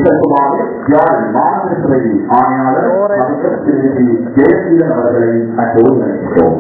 இதற்குமாக யாழ் மாநில சபை ஆணையாளர் அமைச்சர் திருமதி ஜெயசீலன் அவர்களை அன்போடு நினைக்கிறோம்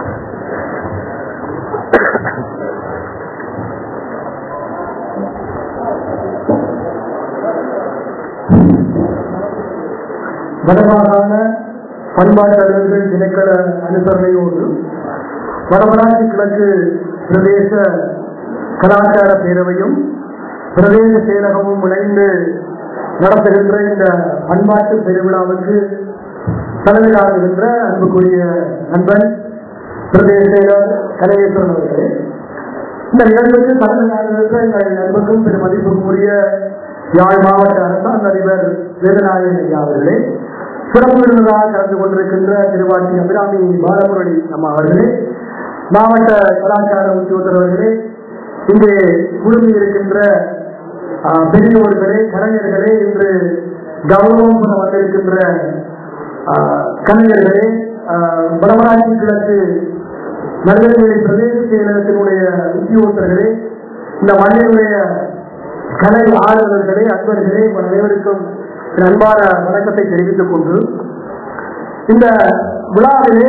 வடமாகாண பண்பாட்டு அலுவலர்கள் திணைக்கள அனுசரணையோடு வடமராட்சி கிழக்கு பிரதேச கலாச்சார பேரவையும் பிரதேச செயலகமும் இணைந்து நடத்துகின்ற இந்த பண்பாட்டு பெருவிழாவுக்கு தலைமையாகுகின்ற அன்புக்குரிய நண்பன் பிரதேச செயலர் கலையேஸ்வரன் அவர்களே இந்த நிகழ்வுக்கு தலைமையாகின்ற எங்கள் அன்புக்கும் பெரும் மதிப்புக்குரிய யாழ் மாவட்ட அரசாங்க அதிபர் வேதநாயகன் ஐயா அவர்களே சிறப்பு விருந்தினராக கலந்து கொண்டிருக்கின்ற திருவாட்டி அபிராமி பாலமுரளி அம்மா அவர்களே மாவட்ட கலாச்சார உத்தியோகத்தர் அவர்களே இங்கே குழுமி இருக்கின்ற ஆஹ், பெரியோர்களே கலைஞர்களே இன்று கௌரவம் பெற வந்திருக்கின்ற ஆஹ், கலைஞர்களே ஆஹ், வடமராட்சி கிழக்கு நல்வெளிவெளி பிரதேச செயலகத்தினுடைய உத்தியோகத்தர்களே இந்த மண்ணினுடைய கலை ஆளுநர்களே அன்பர்களே உங்கள் அனைவருக்கும் என் அன்பான வணக்கத்தை தெரிவித்துக் கொண்டு இந்த விழாவிலே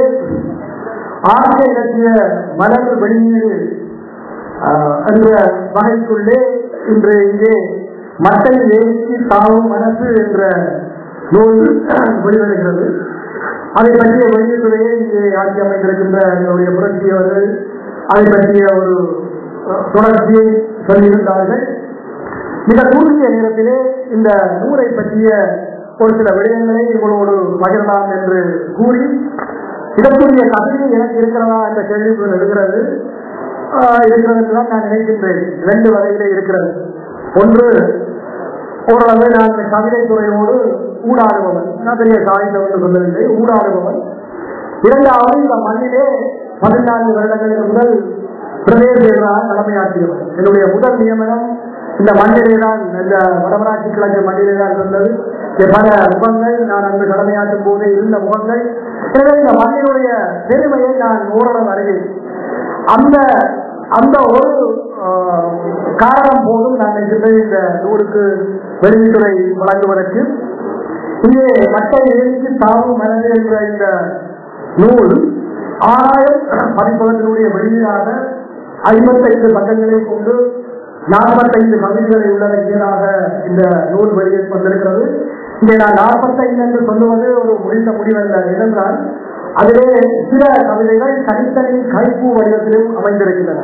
ஆசை இலக்கிய மலர் வெளியீடு ஆஹ், என்ற வகைக்குள்ளே இன்று இங்கே மட்டை ஏற்றி தாவும் மனசு என்ற நூல் வெளிவருகிறது அதை பற்றிய வெளியீட்டுரையை இங்கே ஆட்சி அமைந்திருக்கின்ற என்னுடைய புரட்சி அவர்கள் அதை பற்றிய ஒரு அஹ், தொடர்ச்சியை சொல்லியிருந்தார்கள் மிக குறுகிய நேரத்திலே இந்த நூலை பற்றிய ஒரு சில விடயங்களை உங்களோடு பகிரலாம் என்று கூறி இதற்குரிய கதையை எனக்கு இருக்கிறதா என்ற கேள்வி இருக்கிறது ஆஹ் இருக்கிறது என்றுதான் நான் நினைக்கின்றேன் ரெண்டு வகையிலே இருக்கிறது ஒன்று ஓரளவு நான் கவிதை துறையோடு ஊடாடுபவன் நான் பெரிய சாய்ந்த ஒன்று சொல்லவில்லை ஊடாடுபவன் இரண்டாவது இந்த மண்ணிலே பதினான்கு வருடங்களுக்கு முதல் பிரதேசமாக தலைமையாற்றியவர் என்னுடைய முதல் நியமனம் இந்த மண்ணிலே தான் இந்த வடமராட்சி கிழக்கு மண்ணிலே தான் இருந்தது இங்கே பல முகங்கள் நான் அங்கு கடமையாற்றும் போதே இருந்த முகங்கள் எனவே இந்த மண்ணினுடைய பெருமையை நான் ஓரளவு அறிவேன் அந்த அந்த ஒரு ஆஹ், காரணம் போதும் நான் நினைக்கின்றேன் இந்த நூலுக்கு வெளியீட்டுரை வழங்குவதற்கு இங்கே மக்கள் எழுச்சி தாவும் மனது என்ற இந்த நூல் ஆறாயிரம் பதிப்பகத்தினுடைய வெளியீடாக ஐம்பத்தைந்து பக்கங்களை கொண்டு நாற்பத்தைந்து கவிதைகளை உள்ளடக்கியதாக இந்த நூல் வெளியே வந்திருக்கிறது இங்கே நான் நாற்பத்தைந்து என்று சொல்லுவது ஒரு முடிந்த முடிவல்ல ஏனென்றால் அதிலே சில கவிதைகள் தனித்தனி கைப்பூ வடிவத்திலும் அமைந்திருக்கின்றன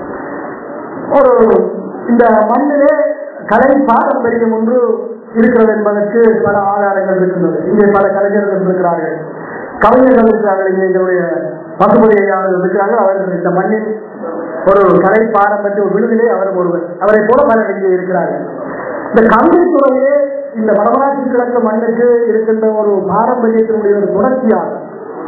ஒரு இந்த மண்ணிலே கலை பாரம்பரியம் ஒன்று இருக்கிறது என்பதற்கு பல ஆதாரங்கள் இருக்கின்றது இங்கே பல கலைஞர்கள் இருக்கிறார்கள் கவிஞர்கள் இருக்கிறார்கள் இங்கே எங்களுடைய பசுபதி ஐயாளர்கள் இருக்கிறார்கள் அவர்கள் இந்த மண்ணின் ஒரு கலை பாரம்பரிய ஒரு விடுதலை அவர் ஒருவர் அவரை போல பலர் இங்கே இருக்கிறார்கள் இந்த கவிதை துறையிலே இந்த வடமராட்சி கிழக்கு மண்ணுக்கு இருக்கின்ற ஒரு பாரம்பரியத்தினுடைய ஒரு தொடர்ச்சியாகும்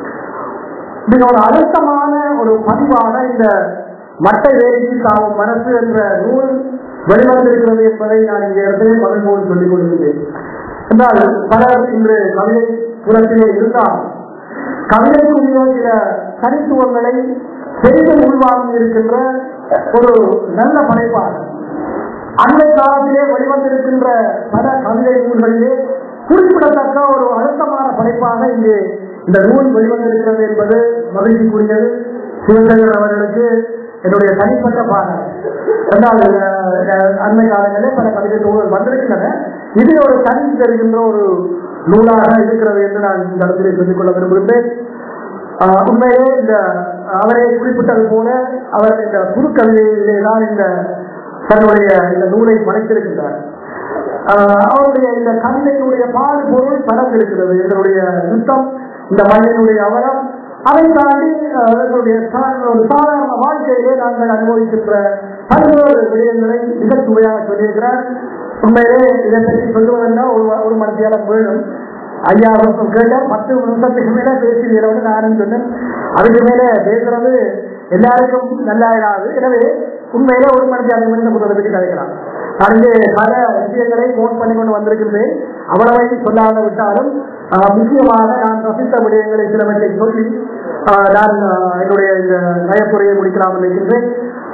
மிக ஒரு அழுத்தமான ஒரு பதிவாக இந்த மட்டை வேலைக்கு தாவும் மனசு என்ற நூல் வெளிவந்திருக்கிறது என்பதை நான் இங்கே இடத்திலே மகிழ்வோடு சொல்லிக் கொள்கிறேன் என்றால் பலர் இன்று கவிதை புறத்திலே இருந்தால் கவிதைக்குரிய சில தனித்துவங்களை பெரிதும் உள்வாங்கி இருக்கின்ற ஒரு நல்ல படைப்பாளர் அன்னை காலத்திலே வெளிவந்திருக்கின்ற பல கவிதை நூல்களிலே குறிப்பிடத்தக்க ஒரு அழுத்தமான படைப்பாக இங்கே இந்த நூல் வெளிவந்திருக்கிறது என்பது மகிழ்ச்சிக்குரியது சிவசங்கர் அவர்களுக்கு என்னுடைய தனிப்பட்ட பாடல் என்றால் அஹ், அண்மை காலங்களிலே பல கவிதை நூல்கள் வந்திருக்கின்றன இது ஒரு தனி தருகின்ற ஒரு நூலாக இருக்கிறது என்று நான் இந்த இடத்திலே சொல்லிக்கொள்ள விரும்புகின்றேன் ஆஹ் உண்மையிலே இந்த அவரை குறிப்பிட்டது போல அவர் இந்த புது கவிதையிலே தான் இந்த தன்னுடைய இந்த நூலை படைத்திருக்கின்றார் ஆஹ் அவருடைய இந்த கவிதையினுடைய பால் பொருள் படர்ந்திருக்கிறது இதனுடைய யுத்தம் இந்த மண்ணினுடைய அவலம் அதை தாண்டி ஆஹ் எங்களுடைய சா- ஒரு சாதாரண வாழ்க்கையிலே நாங்கள் அனுபவிக்கின்ற பல்வேறு விடயங்களை மிக சுவையாக சொல்லியிருக்கிறார் உண்மையிலே இதை பற்றி சொல்லுவதென்றால் ஒரு ஒரு மணி நேரம் வேணும் ஐயா அவர்கள் கேட்டார் பத்து நிமிஷத்துக்கு மேல பேசுகிறவங்க நானும் சொன்னேன் அதுக்கு மேல பேசுறது எல்லாருக்கும் நல்லா இராது எனவே உண்மையிலே ஒரு மணி அஞ்சு மணி புத்தகத்தை பற்றி கதைக்கலாம் நான் இங்கே பல விஷயங்களை போன் பண்ணி கொண்டு வந்திருக்கின்றேன் அவ்வளவை சொல்லாத விட்டாலும் ஆஹ், முக்கியமாக நான் ரசித்த விடயங்களை சிலவற்றை சொல்லி ஆஹ், நான் ஆஹ், என்னுடைய இந்த நயப்புரையை முடிக்கலாம் நினைக்கின்றேன்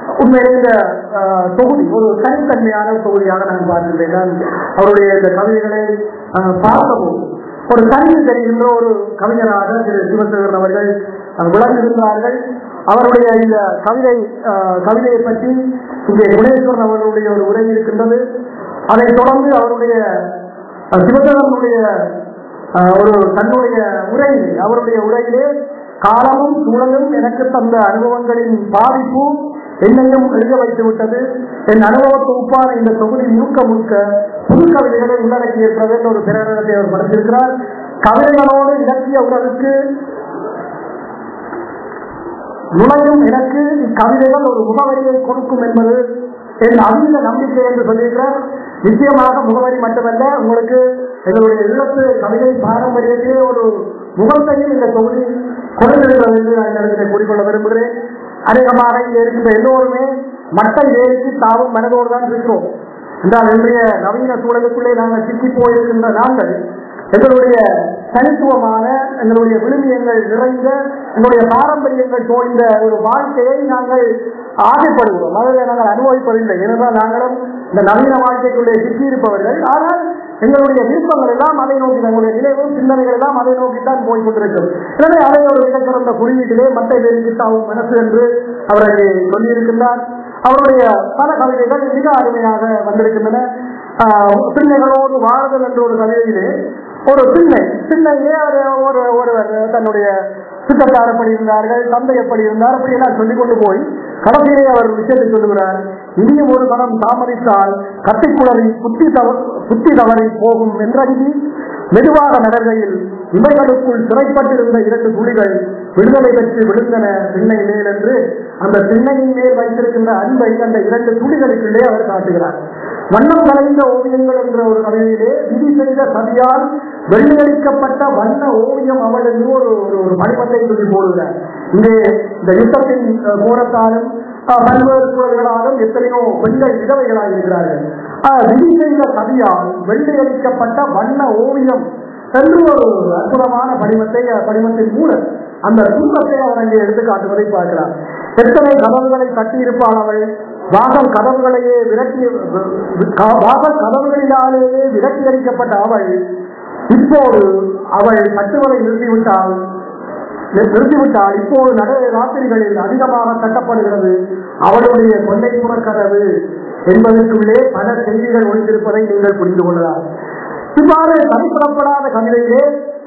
உண்மையிலே இந்த ஆஹ், தொகுதி ஒரு தனித்தன்மையான தொகுதியாக நான் பார்க்கின்றேன் நான் அவருடைய இந்த கவிதைகளை ஆஹ், பார்த்தபோது ஒரு தனி தெரிகின்ற ஒரு கவிஞராக திரு சிவசேகரன் அவர்கள் ஆஹ், விளங்குகின்றார்கள் அவருடைய இந்த கவிதை ஆஹ், கவிதையை பற்றி இங்கே குணேஸ்வரன் அவர்களுடைய ஒரு உரை இருக்கின்றது அதைத் தொடர்ந்து அவருடைய அஹ், சிவசேகரனுடைய ஆஹ், ஒரு தன்னுடைய உரையிலே அவருடைய உரையிலே காலமும் சூழலும் எனக்கு தந்த அனுபவங்களின் பாதிப்பு என்னையும் எழுத வைத்து விட்டது என் அனுபவ தொகுப்பான இந்த தொகுதி முழுக்க முழுக்க புது கவிதைகளை உள்ளடக்கி இருக்கிறது என்ற ஒரு பிரகடனத்தை அவர் படைத்திருக்கிறார் கவிதைகளோடு இலக்கிய உலகுக்கு நுழையும் எனக்கு இக்கவிதைகள் ஒரு முகவரியை கொடுக்கும் என்பது என் அதீத நம்பிக்கை என்று சொல்லியிருக்கிறார் நிச்சயமாக முகவரி மட்டுமல்ல உங்களுக்கு எங்களுடைய இல்லத்து கவிதை பாரம்பரியத்திலே ஒரு முகத்தையும் இந்த தொகுதி கொடுத்திருக்கிறது என்று நான் இந்த இடத்திலே கூறிக்கொள்ள விரும்புகிறேன் அநேகமாக இங்கே இருக்கின்ற எல்லோருமே மட்டை ஏறிக்கு தாவும் மனதோடு தான் இருக்கிறோம் என்றால் இன்றைய நவீன சூழலுக்குள்ளே நாங்கள் சிக்கி போயிருக்கின்ற நாங்கள் எங்களுடைய தனித்துவமான எங்களுடைய விழுமியங்கள் நிறைந்த எங்களுடைய பாரம்பரியங்கள் தோய்ந்த ஒரு வாழ்க்கையை நாங்கள் ஆசைப்படுகிறோம் அதில் நாங்கள் அனுபவிப்பதில்லை ஏனென்றால் நாங்களும் இந்த நவீன வாழ்க்கைக்குள்ளே சிக்கியிருப்பவர்கள் ஆனால் எங்களுடைய விருப்பங்கள் எல்லாம் அதை நோக்கி எங்களுடைய நினைவும் சிந்தனைகள் எல்லாம் அதை நோக்கித்தான் போய் கொண்டிருக்கும் எனவே அதை ஒரு இடக்கிழந்த குறியீட்டிலே மட்டை வெறிக்கிட்டாவும் மனசு என்று அவர் அங்கே சொல்லியிருக்கின்றார் அவருடைய பல கவிதைகள் மிக அருமையாக வந்திருக்கின்றன ஆஹ் பிள்ளைகளோடு வாழ்தல் என்ற ஒரு கவிதையிலே ஒரு பிள்ளை பிள்ளையே அவர் ஒரு ஒருவர் தன்னுடைய சுற்றத்தார் எப்படி இருந்தார்கள் தந்தை எப்படி இருந்தார் அப்படி எல்லாம் சொல்லிக் கொண்டு போய் கடைசியிலே அவர் விஷயத்தை சொல்லுகிறார் இனியும் ஒரு கணம் தாமதித்தால் கத்திக்குழலி புத்தி தவ புத்தி தவறி போகும் என்றங்கி மெதுவாக நடக்கையில் இமைகளுக்குள் சிறைப்பட்டிருந்த இரண்டு துளிகள் விடுதலை பெற்று விழுந்தன திண்ணை மேல் என்று அந்த திண்ணையின் மேல் வைத்திருக்கின்ற அன்பை அந்த இரண்டு துளிகளுக்குள்ளே அவர் காட்டுகிறார் வண்ணம் கலைந்த ஓவியங்கள் என்ற ஒரு கவிதையிலே விதி செய்த சதியால் வெள்ளியளிக்கப்பட்ட வண்ண ஓவியம் அவள் என்று ஒரு ஒரு- ஒரு படிப்பத்தை சொல்லி போடுகிறார் இங்கே இந்த யுத்தத்தின் அஹ், போரத்தாலும் அஹ், பல்வேறு சூழல்களாலும் எத்தனையோ பெண்கள் விதவைகளாக இருக்கிறார்கள் அஹ், விதி செய்த சதியால் வெள்ளியளிக்கப்பட்ட வண்ண ஓவியம் என்று ஒரு அற்புதமான படிமத்தை அஹ், படிமத்தின் மூலம் அந்த தூக்கத்தை அவர் அங்கே எடுத்து காட்டுவதை பார்க்கிறார் எத்தனை கதவுகளை கட்டியிருப்பாள் அவள் வாசல் கதவுகளையே விரட்டி க- வாசல் கதவுகளினாலேயே விரட்டி அடிக்கப்பட்ட அவள் இப்போது அவள் கட்டுவதை நிறுத்திவிட்டால் நிறுத்திவிட்டால் இப்போது நட ராத்திரிகளில் அதிகமாக கட்டப்படுகிறது அவளுடைய கொண்டை புறக்கதவு என்பதற்குள்ளே பல செய்திகள் ஒழிந்திருப்பதை நீங்கள் புரிந்து கொள்ளலாம் இவ்வாறு தனிப்படப்படாத கவிதையிலே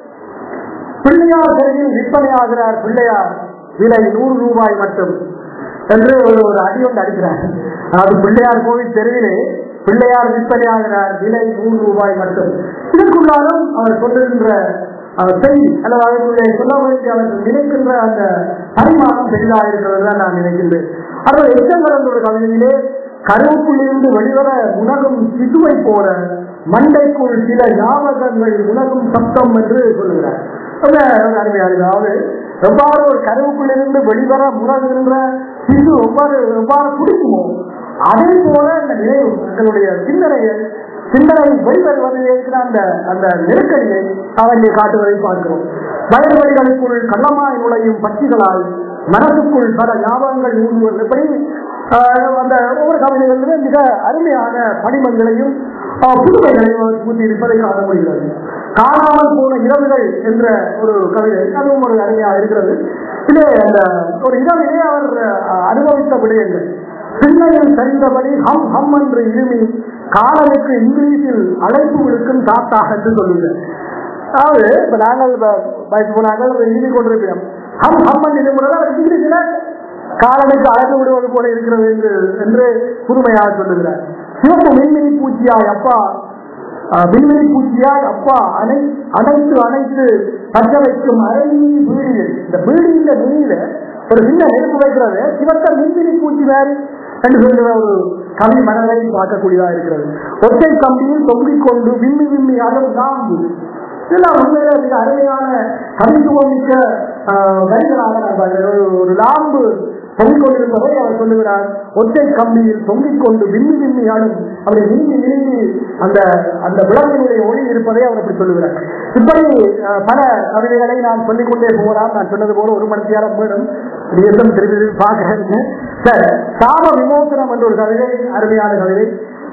பிள்ளையார் தெருவில் விற்பனையாகிறார் பிள்ளையார் விலை நூறு ரூபாய் மட்டும் என்று ஒரு ஒரு அடி ஒன்று அடிக்கிறார் அதாவது பிள்ளையார் கோவில் தெருவிலே பிள்ளையார் விற்பனையாகிறார் விலை நூறு ரூபாய் மட்டும் இதற்குள்ளாலும் அவர் சொல்லுகின்ற அவர் செய்தி அல்லது அதற்குள்ளே சொல்ல வேண்டிய அவர் நினைக்கின்ற அந்த பரிமாணம் பெரிதாக இருக்கிறது தான் நான் நினைக்கின்றேன் அவர் எச்சங்கள் என்ற ஒரு கவிதையிலே கருவுக்குள்ளிருந்து வெளிவர உணரும் சிசுவை போல மண்டைக்குள் சில ஞாபகங்கள் உணரும் சப்தம் என்று சொல்லுகிறார் ரொம்ப ரொம்ப அருமையா இருக்கு அதாவது எவ்வாறு ஒரு கருவுக்குள்ளிருந்து வெளிவர முறகுகின்ற சிசு எவ்வாறு எவ்வாறு குடிக்குமோ அதே போல அந்த நினைவு எங்களுடைய சிந்தனையை சிந்தனை வெளிவருவது இருக்கிற அந்த அந்த நெருக்கடியை அவனை காட்டுவதை பார்க்கிறோம் வயல்வெளிகளுக்குள் கள்ளமாய் நுழையும் பட்சிகளால் மனதுக்குள் பல ஞாபகங்கள் ஊடுருவது எப்படி ஆஹ், அந்த ஒவ்வொரு கவிதைகளிலுமே மிக அருமையான படிமங்களையும் ஆஹ், புதுமைகளையும் அவர் கூட்டி இருப்பதை காண முடிகிறது காணாமல் போன இரவுகள் என்ற ஒரு கவிதை அதுவும் ஒரு அருமையாக இருக்கிறது இதே அந்த ஒரு இரவிலே அவர் ஆஹ், அனுபவித்த விடயங்கள் பிள்ளையில் சரிந்தபடி ஹம் ஹம் என்று இருமி காலனுக்கு இங்கிலீஷில் அழைப்பு விடுக்கும் தாத்தா என்று சொல்லுங்கள் அதாவது இப்ப நாங்கள் இப்ப வயசு நாங்கள் எழுதி கொண்டிருக்கிறோம் ஹம் ஹம் என்று இருமுறை அவர் இங்கிலீஷில் காலனுக்கு அழைப்பு விடுவது போல இருக்கிறது என்று என்று புதுமையாக சொல்லுகிறார் சிவப்பு மின்மினி பூச்சியாய் அப்பா ஆஹ், மின்மினி பூச்சியாய் அப்பா அனை அனைத்து அனைத்து பற்ற வைக்கும் அரைநீ வீடியில் இந்த வீடியில நுனியில ஒரு சின்ன நெருப்பு வைக்கிறது சிவத்த மின்மினி பூச்சி வேறு என்று சொல்கிற ஒரு கவி மனதை பார்க்கக்கூடியதா இருக்கிறது ஒற்றை கம்பியில் தொங்கிக் கொண்டு விம்மி விம்மி அழும் நாம்பு இதெல்லாம் உண்மையில மிக அருமையான கவித்துவம் மிக்க ஆஹ், வரிகளாக நான் பார்க்கிறேன் ஒரு- ஒரு லாம்பு தொங்கிக் கொண்டிருப்பதை அவர் சொல்லுகிறார் ஒற்றை கம்பியில் தொங்கிக் கொண்டு விம்மி விம்மி ஆடும் அப்படி நீங்கி நீங்கி அந்த அந்த விளக்கினுடைய ஒளி இருப்பதை அவர் அப்படி சொல்லுகிறார் இப்படி அஹ், பல கவிதைகளை நான் சொல்லிக் கொண்டே போகலாம் நான் சொன்னது போல ஒரு மணி நேரம் வேணும் இது எல்லாம் திருப்பி திருப்பி பார்க்கிறேன் சரி சாப விமோசனம் என்ற ஒரு கவிதை அருமையான கவிதை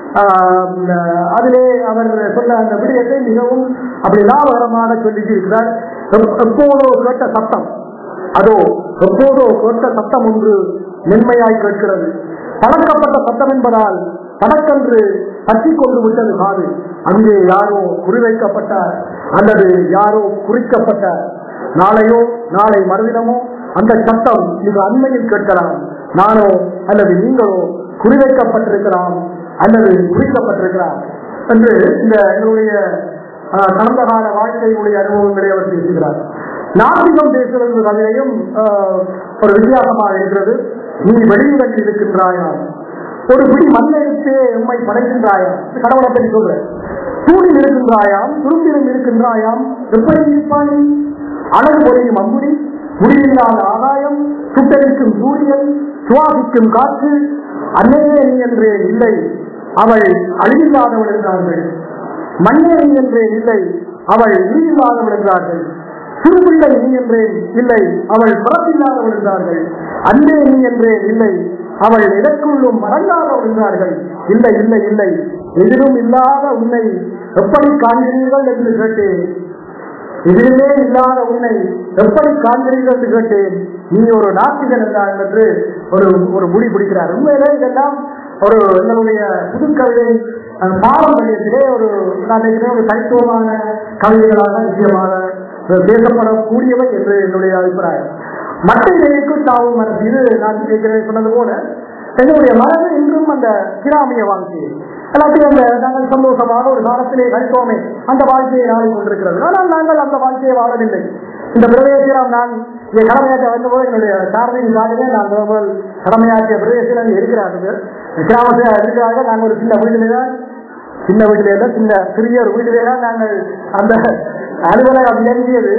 ஆஹ் அதிலே அவர் சொன்ன அந்த விடயத்தை மிகவும் அப்படி லாபகரமாக சொல்லி இருக்கிறார் எப்- எப்போதோ கேட்ட சத்தம் அதோ எப்போதோ கேட்ட சத்தம் ஒன்று மென்மையாய் கேட்கிறது பழக்கப்பட்ட சத்தம் என்பதால் படக்கன்று பற்றி கொண்டு விட்டது காது அங்கே யாரோ குறிவைக்கப்பட்டார் அல்லது யாரோ குறிக்கப்பட்டார் நாளையோ நாளை மறுதினமோ அந்த சத்தம் மிக அண்மையில் கேட்கலாம் நானோ அல்லது நீங்களோ குறிவைக்கப்பட்டிருக்கலாம் அல்லது குறிக்கப்பட்டிருக்கலாம் என்று இந்த எங்களுடைய ஆஹ், கடந்த கால வாழ்க்கையினுடைய அனுபவங்களை அவர் பேசுகிறார் நாத்திகம் பேசுவது கதையும் ஆஹ், ஒரு வித்தியாசமாக இருக்கிறது நீ வெளியுலகில் இருக்கின்றாயாம் ஒரு பிடி மண்ணெடுத்து உண்மை படைக்கின்றாயாம் இது கடவுளை பற்றி சொல்றேன் தூணில் இருக்கின்றாயாம் துரும்பிலும் இருக்கின்றாயாம் எப்படி இருப்பாய் அழகு பொழியும் அம்புடி முடிவில்லாத ஆதாயம் சுட்டரிக்கும் சூரியன் சுவாசிக்கும் காற்று அன்னையே நீ என்றே இல்லை அவள் அழிவில்லாதவள் என்றார்கள் மண்ணே நீ என்றே இல்லை அவள் நீரில்லாதவள் என்றார்கள் சிறுபிள்ளை நீ என்றேன் இல்லை அவள் பிறப்பில்லாதவள் என்றார்கள் அன்பே நீ என்றேன் இல்லை அவள் எதற்குள்ளும் மறங்காதவள் என்றார்கள் இல்லை இல்லை இல்லை எதிரும் இல்லாத உன்னை எப்படி காண்கிறீர்கள் என்று கேட்டேன் எதிரிலே இல்லாத உன்னை எப்படி காண்கிறீர்கள் என்று கேட்டேன் நீ ஒரு நாத்திகன் என்றார் என்று ஒரு ஒரு முடி பிடிக்கிறார் உண்மையிலே இதெல்லாம் ஒரு எங்களுடைய புதுக்கவிதை அஹ், பாரம்பரியத்திலே ஒரு நான் நினைக்கிறேன் ஒரு தனித்துவமான கவிதைகளாக நிச்சயமாக அஹ், பேசப்படக்கூடியவை என்று என்னுடைய அபிப்பிராயம் மற்ற இடைக்கும் தாவும் மனசு இது நான் ஏற்கனவே சொன்னது போல எங்களுடைய மனது இன்றும் அந்த கிராமிய வாழ்க்கையை எல்லாத்தையும் அந்த நாங்கள் சந்தோஷமாக ஒரு காலத்திலே கழித்தோமே அந்த வாழ்க்கையை நாளில் கொண்டிருக்கிறது ஆனால் நாங்கள் அந்த வாழ்க்கையை வாழவில்லை இந்த பிரதேசம் நான் இங்கே கடமையாற்ற வந்தபோது என்னுடைய சாரதியின் காலையிலே நான் முதல் கடமையாற்றிய பிரதேசத்தில் அங்கே இருக்கிறார்கள் கிராமத்தில் இருக்கிறார்கள் நாங்கள் ஒரு சின்ன வீட்டிலே தான் சின்ன வீட்டிலே தான் சின்ன சிறிய ஒரு வீட்டிலே தான் நாங்கள் அந்த அலுவலகம் இயங்கியது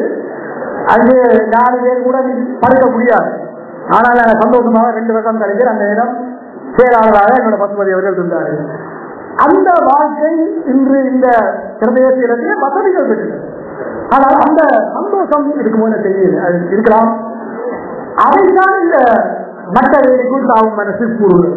அங்கே நாலு பேர் கூட படுக்க முடியாது ஆனால் நான் சந்தோஷமாக ரெண்டு வருஷம் கழிச்சு அந்த இடம் செயலாளராக என்னோட பசுமதி அவர்கள் இருந்தார்கள் அந்த வாழ்க்கை இன்று இந்த பிரதேசத்திலே வசதிகள் பெற்றது ஆனால் அந்த சந்தோஷம் இருக்குமோன்னு தெரியல அது இருக்கலாம் அதைத்தான் இந்த மட்ட வேலைக்குள் தாவும் மனசு கூறுகிறது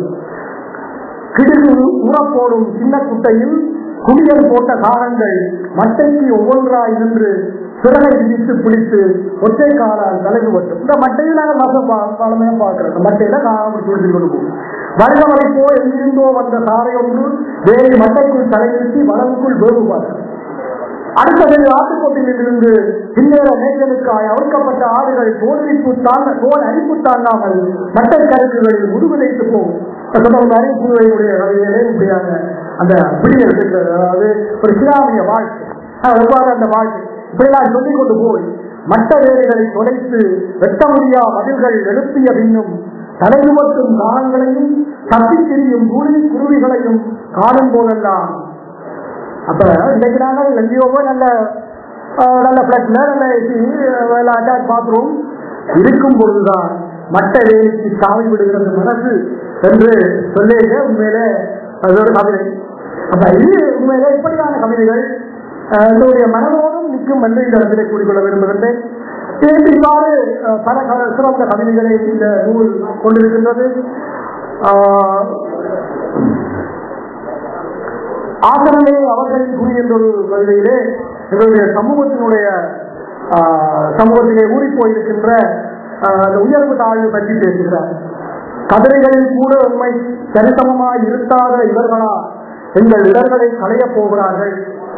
கிடுகு உரப்போடும் சின்ன குட்டையில் குளியல் போட்ட காலங்கள் மட்டைக்கு ஒவ்வொன்றாய் நின்று சிறகை விரித்து பிடித்து ஒற்றை காலால் தலைவு வட்டும் இந்த மட்டையில் நாங்கள் மசம் பழமையா பார்க்கிறோம் இந்த மட்டையில காலம் பிடிச்சி கொண்டு போகும் வருக வரைப்போ எங்கிருந்தோ வந்த சாரை ஒன்று வேறு மட்டைக்குள் தலைநிறுத்தி வளவுக்குள் வேவு பார்க்கிறோம் அடுத்தது ஆட்டுக்கோட்டையில் இருந்து பின்னேற மேய்ச்சலுக்காய் அவிழ்க்கப்பட்ட ஆடுகள் தோல்விப்பு தாங்க தோல் அரிப்பு தாங்காமல் மட்டை கருக்குகளில் முதுகுதைத்து போகும் சொன்னவங்க பூவையுடைய வகையிலே இப்படியான அந்த பிடிகள் இருக்கிறது அதாவது ஒரு சிராமிய வாழ்க்கை அஹ் எவ்வாறு அந்த வாழ்க்கை இப்படியெல்லாம் சொல்லிக் கொண்டு போய் மட்ட வேலைகளை தொலைத்து வெட்ட முடியா மதில்கள் எழுப்பிய பின்னும் தலைமுகத்தும் காலங்களையும் தப்பித் திரியும் பூமி குருவிகளையும் காணும் போதெல்லாம் அப்ப இன்னைக்கு நாங்கள் எங்கேயோ போய் நல்ல ஆஹ், நல்ல பிளட்ல நல்ல ஏசி நல்ல அட்டாச் பாத்ரூம் இருக்கும் பொழுதுதான் மட்ட வேலைக்கு சாவி விடுகிறது மனசு என்று சொல்லிய உண்மையிலே அது ஒரு கவிதை அப்ப இது உண்மையிலே இப்படியான கவிதைகள் ஆஹ், என்னுடைய மனதோடும் நிற்கும் என்று இந்த இடத்திலே கூறிக்கொள்ள விரும்புகின்றேன் இது இவ்வாறு ஆஹ், பல க- சிறந்த கவிதைகளை இந்த நூல் கொண்டிருக்கின்றது ஆஹ், ஆசனமே அவர்கள் கூறுகின்ற ஒரு கவிதையிலே எங்களுடைய சமூகத்தினுடைய ஆஹ், சமூகத்திலே ஊறி போயிருக்கின்ற ஆஹ், அந்த உயர்வு தாழ்வு பற்றி பேசுகிறார் கதிரைகளில் கூட உண்மை சரிசமமாய் இருக்காத இவர்களா எங்கள் இடர்களை களையப் போகிறார்கள்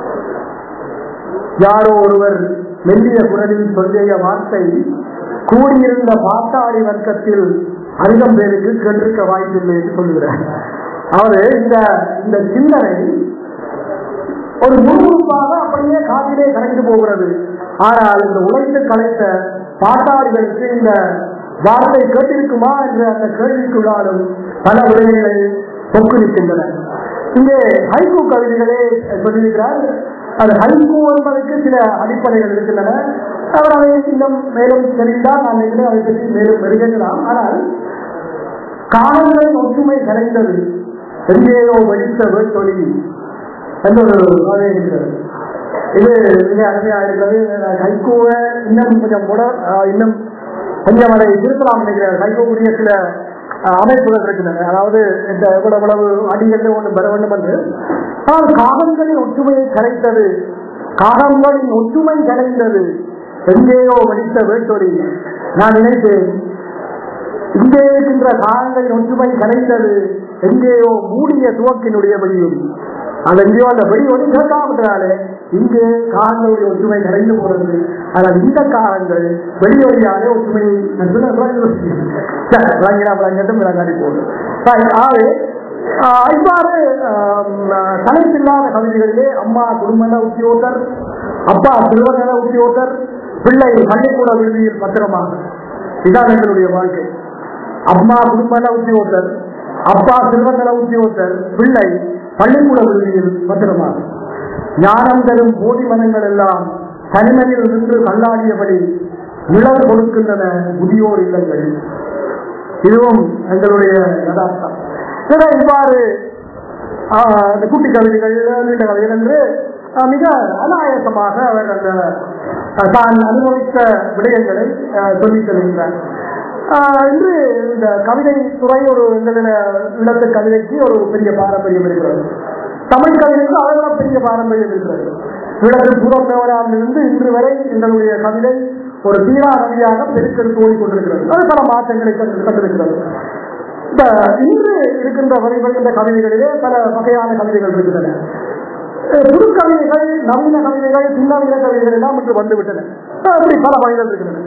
யாரோ ஒருவர் மெல்லிய குரலில் சொல்லிய வார்த்தை கூடியிருந்த பாட்டாளி வர்க்கத்தில் அதிகம் பேருக்கு கேட்டிருக்க வாய்ப்பில்லை என்று சொல்லுகிறார் அவரு இந்த இந்த சிந்தனை ஒரு முழுமுழுப்பாக அப்படியே காற்றிலே கலைந்து போகிறது ஆனால் இந்த உழைத்து கலைத்த பாட்டாளிகளுக்கு இந்த வார்த்தை கேட்டிருக்குமா என்ற அந்த கேள்விக்குள்ளாலும் பல விடயங்களை தொக்குவிக்கின்றன இங்கே ஹைகூ கவிதைகளே சொல்லியிருக்கிறார் அது ஹைகூ என்பதற்கு சில அடிப்படைகள் இருக்கின்றன அவர் அதை இன்னும் மேலும் தெரிந்தால் நான் நினைக்கிறேன் அதை பற்றி மேலும் மெருகலாம் ஆனால் காலங்களின் ஒற்றுமை கலைந்தது எங்கேயோ வெடித்த வேட்டொலி என்ற ஒரு கதை இருக்கிறது இது மிக அருமையா இருக்கிறது கைகூவை இன்னும் கொஞ்சம் முட ஆஹ் இன்னும் கொஞ்சம் அதை திருத்தலாம் நினைக்கிறார் கைகூக்கூடிய சில ஆஹ், அமைப்புகள் இருக்கின்றன அதாவது இந்த எவ்வளவு எவ்வளவு அடிகள் ஒன்று பெற வேண்டும் என்று ஆனால் காகங்களின் ஒற்றுமையை கலைத்தது காகங்களின் ஒற்றுமை கலைந்தது எங்கேயோ வெடித்த வேட்டொலி நான் நினைத்தேன் இங்கே இருக்கின்ற காகங்களின் ஒற்றுமை கலைந்தது எங்கேயோ மூடிய துவக்கினுடைய வெளியும் அது எங்கேயோ அந்த வெளி ஒளி கேட்காமட்டாலே இங்கே காகங்களுடைய ஒற்றுமை கலைந்து போறது ஆனால் இந்த காகங்கள் வெளியொலியாலே ஒற்றுமையை நான் சொன்ன சரி, விளங்கினா விளங்கட்டும் விளங்காடி போகுது சரி, ஆகவே ஆஹ், இவ்வாறு ஆஹ், தலைப்பில்லாத கவிதைகளிலே அம்மா குடும்ப உத்தியோகர் அப்பா சிறுவநல உத்தியோகர் பிள்ளை பள்ளிக்கூட விடுதியில் பத்திரமாக இதான் எங்களுடைய வாழ்க்கை அம்மா குடும்ப உத்தியோகர் அப்பா சிறுவநல உத்தியோகர் பிள்ளை பள்ளிக்கூட விடுதியில் பத்திரமாக ஞானம் தரும் போதி மனங்கள் எல்லாம் தனிமையில் நின்று கல்லாடியபடி நிழல் கொடுக்கின்றன முதியோர் இல்லங்கள் இதுவும் எங்களுடைய யதார்த்தம் இதை இவ்வாறு ஆஹ், இந்த குட்டி கவிதைகள் நீண்ட கவிதைகள் என்று ஆஹ், மிக அனாயசமாக அவர் அந்த ஆஹ், தான் அனுபவித்த விடயங்களை ஆஹ், சொல்லித் தருகின்றார் ஆஹ், இன்று இந்த கவிதை துறை ஒரு எங்களுடைய இல்லத்து கவிதைக்கு ஒரு பெரிய பாரம்பரியம் இருக்கிறது தமிழ் கவிதைக்கு அதை விட பெரிய பாரம்பரியம் இருக்கிறது விளக்கு பூர்வமேவரால் இருந்து இன்று வரை எங்களுடைய கவிதை ஒரு தீரா கவிதையாக பெருக்கெடுத்து ஓடிக்கொண்டிருக்கிறது அது பல மாற்றங்களை கண்டு- கண்டிருக்கிறது இந்த இன்று இருக்கின்ற வரைகின்ற கவிதைகளிலே பல வகையான கவிதைகள் இருக்கின்றன அஹ் புது கவிதைகள் நவீன கவிதைகள் பின்னவீன கவிதைகள் எல்லாம் இன்று வந்துவிட்டன அஹ் அப்படி பல வகைகள் இருக்கின்றன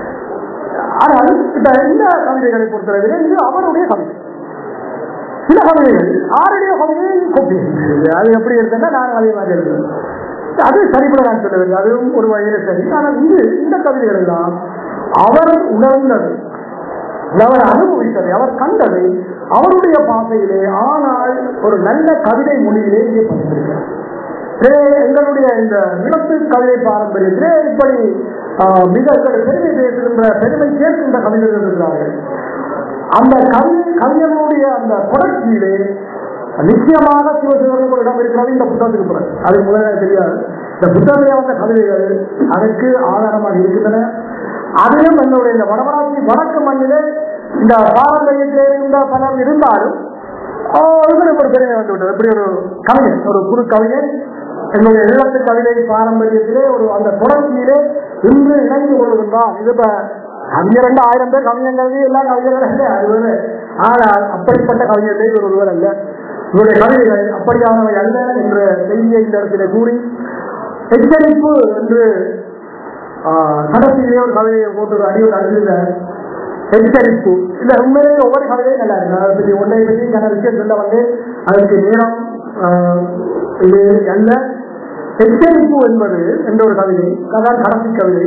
ஆனால் இந்த இந்த கவிதைகளை பொறுத்தளவிலே இது அவருடைய கவிதை சில கவிதைகள் ஆருடைய கவிதையை கொப்பி அது எப்படி இருக்குன்னா நான் அதே மாதிரி இருக்கிறேன் அது சரிபட நான் சொல்லவில்லை அதுவும் ஒரு வகையில சரி ஆனால் இது இந்த கவிதைகள் எல்லாம் அவர் உணர்ந்தது அவர் அனுபவித்ததை அவர் கண்டதை அவருடைய பாசையிலே ஆனால் ஒரு நல்ல கவிதை மொழியிலே இங்கே பதிந்திருக்கிறார் எனவே எங்களுடைய இந்த இழப்பு கவிதை பாரம்பரியத்திலே இப்படி ஆஹ், மிக பெருமை பேசுகின்ற பெருமை சேர்க்கின்ற கவிஞர்கள் இருக்கிறார்கள் அந்த கவி கவிஞனுடைய அந்த தொடர்ச்சியிலே நிச்சயமாக சிவசிவனுக்கு ஒரு இடம் இருக்கிறது இந்த புத்தகத்துக்கு பிறகு அது முதல்ல தெரியாது இந்த புத்தகத்திலே வந்த கவிதைகள் அதற்கு ஆதாரமாக இருக்கின்றன அதிலும் என்னுடைய இந்த வடமராட்சி வடக்கு மண்ணிலே இந்த பாரம்பரியத்திலே இருந்த பலர் இருந்தாலும் ஆஹ், இவருக்கு ஒரு பெருமை வந்து விட்டது இப்படி ஒரு கவிஞன் ஒரு குறு கவிஞன் என்னுடைய இல்லத்து கவிதை பாரம்பரியத்திலே ஒரு அந்த தொடர்ச்சியிலே இன்று இணைந்து கொள்கின்றான் இது இப்ப கவிஞர் ரெண்டு ஆயிரம் பேர் கவிஞர்கள் எல்லாம் கவிஞர்கள் அல்ல அது ஆனால் அப்படிப்பட்ட கவிஞர்களே இவர் ஒருவர் அல்ல இவருடைய கவிதைகள் அப்படியானவை அல்ல என்ற செய்தியை இந்த இடத்திலே கூறி எச்சரிப்பு என்று ஆஹ், கடைசியிலே ஒரு கவிதையை போட்டு அடியோடு அழுத எச்சரிப்பு இல்ல உண்மையிலே ஒவ்வொரு கவிதையும் நல்லா இருக்கு அதை பற்றி ஒன்றை பற்றி நல்ல விஷயம் சொல்ல வந்து அதற்கு நேரம் ஆஹ், இது அல்ல எச்சரிப்பு என்பது என்ற ஒரு கவிதை அதான் கடைசி கவிதை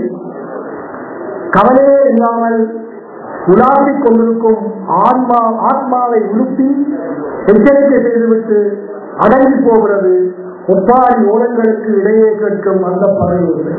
கவலையே இல்லாமல் உலாவிக் கொண்டிருக்கும் ஆன்மா ஆத்மாவை உலுப்பி எச்சரிக்கை செய்துவிட்டு அடங்கி போகிறது ஒப்பாரி ஓலங்களுக்கு இடையே கேட்கும் அந்த பறவை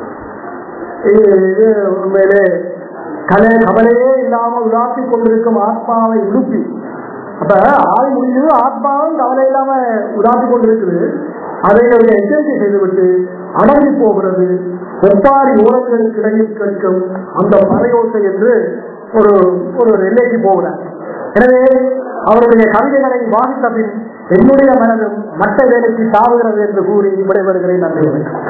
இது இது உண்மையிலே கலை கவலையே இல்லாமல் உலாத்திக் கொண்டிருக்கும் ஆத்மாவை உலுப்பி அப்ப ஆள் முடிஞ்சது ஆத்மாவும் கவலை இல்லாம உலாத்தி கொண்டிருக்குது அதை அவர்கள் எச்சரிக்கை செய்துவிட்டு அடங்கி போகிறது ஒப்பாரி ஓரங்களுக்கு இடையில் கேட்கும் அந்த பறையோசை என்று ஒரு ஒரு எல்லைக்கு போகிறார் எனவே அவருடைய கவிதைகளை வாசித்த பின் என்னுடைய மனதும் மற்ற வேலைக்கு சாவுகிறது என்று கூறி விடைபெறுகிறேன் நன்றி வணக்கம்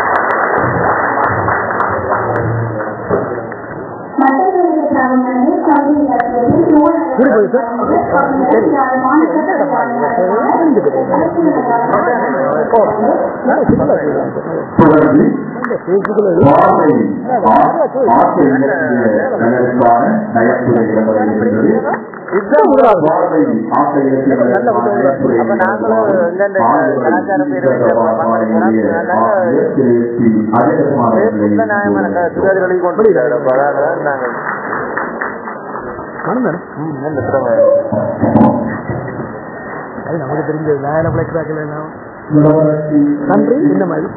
தொடர்ந்து வார்த்தை வார்த்தை நகருக்கான நயத்துறை இடம்பெறுகின்றது வார்த்தை ஆசிரியர் அப்ப நாங்களும் இந்தந்த கலாச்சார பேரவையில நல்ல நியாயமான சுகாதாரங்களை கொண்டு போயிட்டாரு. அதான் நாங்க ம், நல்ல திறமை. அது நமக்கு தெரிஞ்சது நான் என்ன பிழைக்கிறார்கள் நன்றி இந்த மாதிரி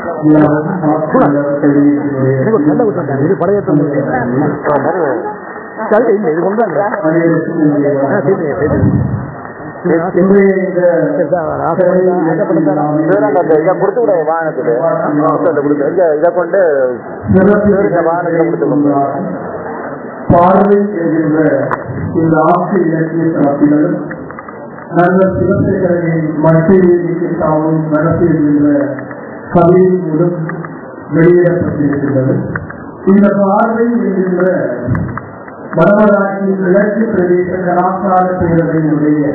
எனக்கு ஒரு நல்ல விஷயம் இது படையத்தம் ஆ, நல்ல இல்லை இது கொண்டு வாங்க இன்றைய இந்த இதுதான் அந்த இதை கொடுத்து விட வாகனத்துக்கு அவசரத்தை கொடுத்து இங்க இதை கொண்டு இந்த வாகனத்தை கொடுத்து கொடுங்க. பார்வை என்கின்ற இந்த ஆட்சி இலக்கிய தரப்பினரும் நல்ல சிவசேகரனின் மட்டியை தாவும் நடத்தி என்கின்ற கவியின் மூலம் வெளியிடப்பட்டிருக்கின்றது இந்த பார்வை என்கின்ற வடமராட்சி கிழக்கு பிரதேச கலாச்சார பேரவையினுடைய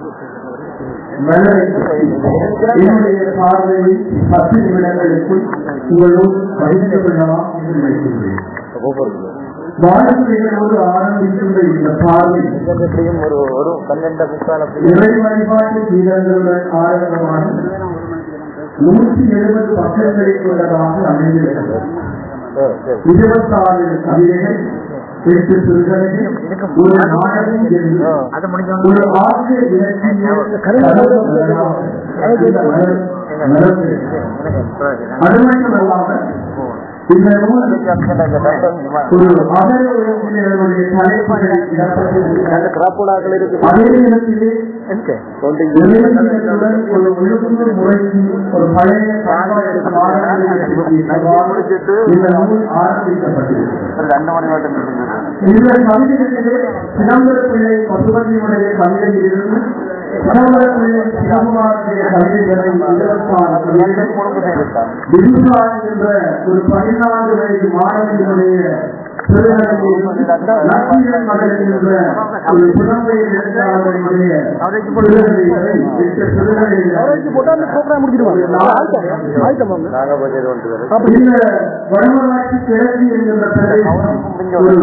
மலரை என்னுடைய பார்வையை பத்து நிமிடங்களுக்குள் உங்களோடு பகிர்ந்து கொள்ளலாம் என்று நினைக்கின்றேன் வாழ்க்கையோடு ஆரம்பிக்கின்ற இந்த பார்வை எப்படியும் ஒரு ஒரு பன்னெண்டு முக்கால இறை வழிபாட்டு வீரர்களுடன் ஆரம்பமான நூற்றி எழுபது பக்கங்களை கொண்டதாக அமைந்திருக்கிறது இருபத்தாறு கவிதைகள் எட்டு சிறுகதைகள் ஒரு நாடகம் என்று ஒரு ஆசிய இலக்கிய அது மட்டுமல்லாமல் இந்த நூல் ஒரு அகர உலகினருடைய தலைப்படை இடப்பட்டிருக்கிறது கிராப்புடாக்கள் இருக்கு அதே நேரத்திலே இளைஞர்களுடன் ஒரு ஒழுங்கு முறைக்கு ஒரு பழைய பண்பாட்டு பாடங்களை இந்த நூல் ஆரம்பிக்கப்பட்டிருக்கிறது ரெண்டு மணி மட்டும் இந்த கவிதைகளிலே சிதம்பர பிள்ளை பசுபதியுடைய கவிதையிலிருந்து சிதம்பர பிள்ளை சிதம்பரனுடைய கவிதைகளை இருபத்தாறு கவிதைகள் பிதுசா என்ற ஒரு பதினான்கு வயது மாணவியினுடைய சிறுகதையை லட்சியம் மகள் என்ற ஒரு புலம்பெய எழுத்தாளருடைய சிறுகதைகளை எட்டு சிறுகதைகளை போட்டா அந்த ப்ரோக்ராம் முடிச்சிருவாங்க ஆயிட்டமா நாங்க போய் ஒன்று இந்த வடமராட்சி கிழக்கு என்கிற பிரதேசம் ஒரு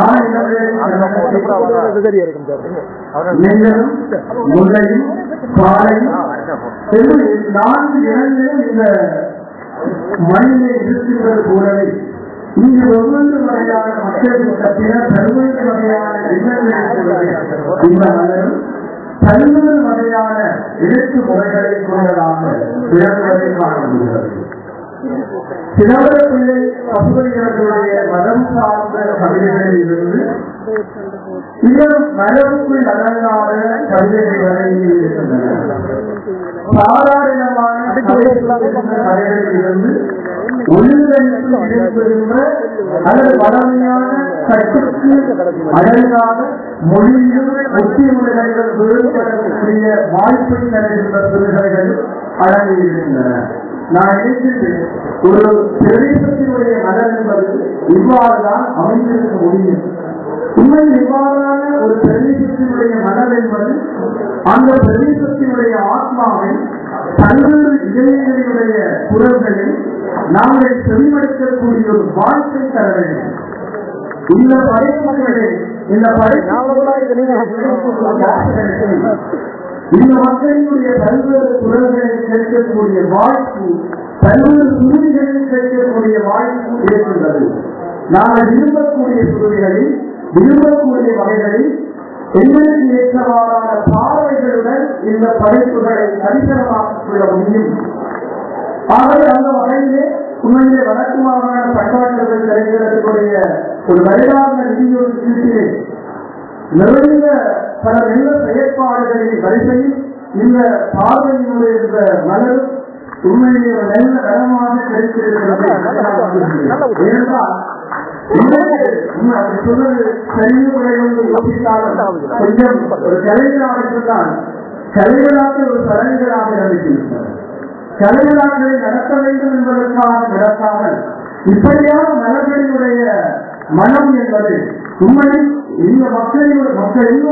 நாளிதழை சரியா இருக்கும் சார் நெஞ்சலும் முல்லையும் பாலையும் என்று நான்கு இடங்களிலும் இந்த மண்ணிலே இருக்கின்றது போலவே இங்கு ஒவ்வொரு வகையான மக்களின் கட்டின பல்வேறு வகையான எண்ணங்கள் இருக்கிறது இந்த மலரும் பல்வேறு வகையான எழுத்து முறைகளை கொண்டதாக விளங்குவதை காண முடிகிறது சிதம்பர பிள்ளை பசுபதிகளுடைய மதம் சார்ந்த கவிதைகளில் இருந்து இன்னும் மரபுக்குள் அடங்காத கவிதைகள் வரை இங்கு இருக்கின்றன சாதாரணமான கதைகளில் இருந்து ஒழுங்கமைப்பு இடம்பெறுகின்ற அல்லது பழமையான கட்டுக்கு அடங்காத மொழியிலும் ஒத்திமுறைகள் வேறுபடக்கூடிய வாய்ப்பை தருகின்ற சிறுகதைகள் அடங்கியிருக்கின்றன நான் நினைக்கின்றேன் ஒரு பிரதேசத்தினுடைய நலன் என்பது இவ்வாறுதான் அமைந்திருக்க முடியும் உண்மையில் இவ்வாறான ஒரு பிரதேசத்தினுடைய மனம் என்பது அந்த பிரதேசத்தினுடைய ஆத்மாவை பல்வேறு இதயங்களினுடைய குரல்களை நாங்கள் செவிமடுக்கக்கூடிய ஒரு வாய்ப்பை தர வேண்டும் இந்த படைப்புகளை இந்த படைப்பு இந்த மக்களினுடைய பல்வேறு குரல்களை கேட்கக்கூடிய வாய்ப்பு பல்வேறு சுருதிகளை கேட்கக்கூடிய வாய்ப்பு இருக்கின்றது நாங்கள் விரும்பக்கூடிய சுருதிகளில் விரும்பக்கூடிய வகைகளில் எங்களுக்கு ஏற்றவாறான பார்வைகளுடன் இந்த படைப்புகளை சரிசனமாக்கிக் கொள்ள முடியும் ஆகவே அந்த வகையிலே உண்மையிலே வடக்கு மாகாண பண்பாட்டுகள் திரைப்படத்துடைய ஒரு வருடாந்த நிதியொதுக்கீட்டிலே நிறைந்த பல நல்ல செயற்பாடுகளின் வரிசையில் இந்த பார்வையினுடைய இந்த மலர் உண்மையிலே ஒரு நல்ல கனமாக கிடைத்திருக்கிறது ஏனென்றால் இன்றைக்கு உண்மை அப்படி சொல்வது சரிவு குறைவு யோசித்தாலும் கொஞ்சம் ஒரு கலைஞராக இருந்தால் கலைஞராக ஒரு சரணிகளாக இருந்திருக்கிறார் கலைவிழாக்களை நடத்த வேண்டும் என்பதற்காக நடத்தாமல் இப்படியான மலர்களினுடைய மனம் என்பது உண்மையில் இந்த மக்களின் மக்கள்